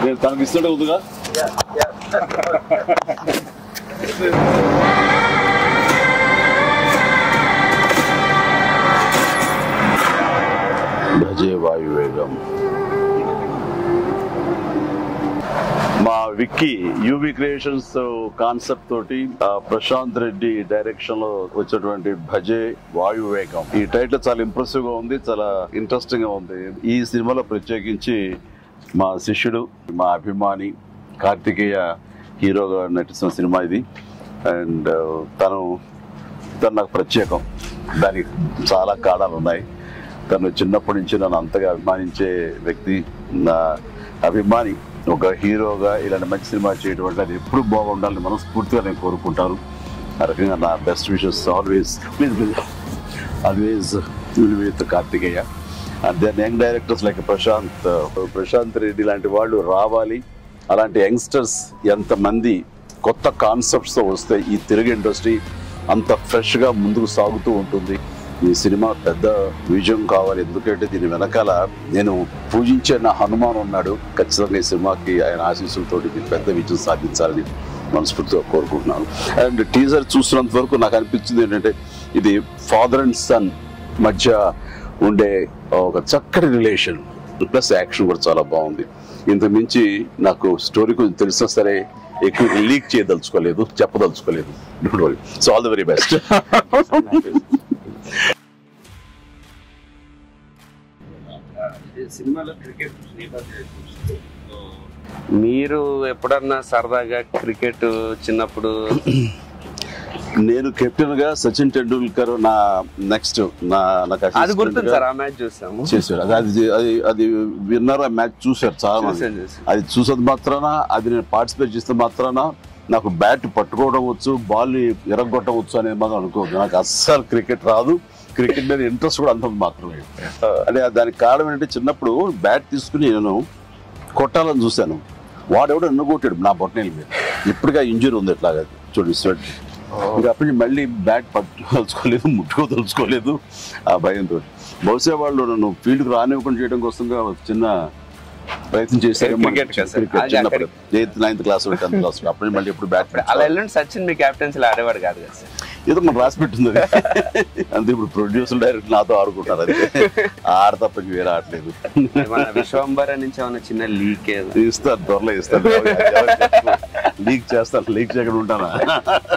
నేను తనకి ఇస్తుంటే ఉందిగా భజే వాయువేగం మా విక్కీ యూవి క్రియేషన్స్ కాన్సెప్ట్ తోటి ఆ, ప్రశాంత్ రెడ్డి డైరెక్షన్ లో వచ్చినటువంటి భజే వాయువేగం ఈ టైటిల్ చాలా ఇంప్రెసివ్ గా ఉంది చాలా ఇంట్రెస్టింగ్ గా ఉంది ఈ సినిమాలో ప్రత్యేకించి మా శిష్యుడు మా అభిమాని కార్తికేయ హీరోగా నటిస్తున్న సినిమా ఇది అండ్ తను తను నాకు ప్రత్యేకం దానికి చాలా కారణాలు ఉన్నాయి తను చిన్నప్పటి నుంచి నన్ను అంతగా అభిమానించే వ్యక్తి నా అభిమాని ఒక హీరోగా ఇలాంటి మంచి సినిమా చేయడం అంటే అది ఎప్పుడు బాగుండాలని మనస్ఫూర్తిగా నేను కోరుకుంటాను ఆ రకంగా నా best wishes always please please always will with Karthikeya and then young directors like Prashanth Prashanth Reddy లాంటి వాళ్ళు రావాలి అలాంటి యంగ్స్టర్స్ ఎంతమంది కొత్త కాన్సెప్ట్స్తో వస్తే ఈ తెలుగు ఇండస్ట్రీ అంత ఫ్రెష్గా ముందుకు సాగుతూ ఉంటుంది ఈ సినిమా పెద్ద విజయం కావాలి ఎందుకంటే దీని వెనకాల నేను పూజించే నా హనుమాన్ ఉన్నాడు ఖచ్చితంగా ఈ సినిమాకి ఆయన ఆశీస్సులతో ఇది పెద్ద విజయం సాధించాలని మనస్ఫూర్తిగా కోరుకుంటున్నాను అండ్ టీజర్ చూసినంత వరకు నాకు అనిపించింది ఏంటంటే ఇది ఫాదర్ అండ్ సన్ మధ్య ఉండే ఒక చక్కటి రిలేషన్ ప్లస్ యాక్షన్ కూడా చాలా బాగుంది ఇంత మించి నాకు స్టోరీ కొంచెం తెలిసినా సరే ఎక్కువ లీక్ చేయదలుచుకోలేదు చెప్పదలుచుకోలేదు don't worry so all the very best సినిమాలో క్రికెట్ మీరు ఎప్పుడన్నా సరదాగా క్రికెట్ చిన్నప్పుడు నేను కెప్టెన్ గా సచిన్ టెండూల్కర్ నా నెక్స్ట్ నా నాకు అది assistant గుర్తుంది గా సార్ ఆ మ్యాచ్ చూసాము చేశారు అది అది అది అది విన్నర్ ఆ మ్యాచ్ చూశారు చాలా మంది చూసాను, చూసాను. అది చూసేది మాత్రాన అది నేను పార్టిసిపేట్ చేస్తే మాత్రాన నాకు బ్యాట్ పట్టుకోవడం వచ్చు బాల్ ఎరగొట్టడం వచ్చు అనేది మాత్రం అనుకోవద్దు నాకు అస్సలు క్రికెట్ రాదు క్రికెట్ మీద ఇంట్రెస్ట్ కూడా అంత మాత్రమే అంటే దానికి కారణం ఏంటంటే చిన్నప్పుడు బ్యాట్ తీసుకుని నేను కొట్టాలని చూశాను వాడెవడో నన్ను కొట్టాడు నా బొట్టనేల మీద ఇప్పటికే ఇంజరీ ఉంది ఇట్లాగా చూడు స్వెట్ ఇంకా అప్పటి నుంచి మళ్ళీ బ్యాట్ పట్టుకోదలుచుకోలేదు ముట్టుకోదలుచుకోలేదు ఆ భయంతో బహుశా వాళ్ళు నన్ను ఫీల్డ్కి రానివ్వకుండా చేయడం కోసంగా ఒక చిన్న ప్రయత్నం చేశారు Cricket కదా సార్? అది చిన్నప్పుడు eighth ninth class tenth class అప్పటి నుంచి మళ్ళీ ఎప్పుడు బ్యాట్ అలా వెళ్ళండి సచిన్ మీ క్యాప్టెన్సీలో ఆడేవాడు కాదు కదా సార్ ఏదో మనం రాసి పెట్టింది అది. అంతే ఇప్పుడు ప్రొడ్యూసర్ డైరెక్ట్ నాతో ఆడుకుంటారు అంతే ఆడ తప్ప ఇంక వేరే ఆడలేదు మన విశ్వంబర నుంచి ఏమైనా చిన్న లీక్ ఇస్తారు త్వరలో ఇస్తారు లీక్ చేస్తాను లీక్ చేయకుండా ఉంటానా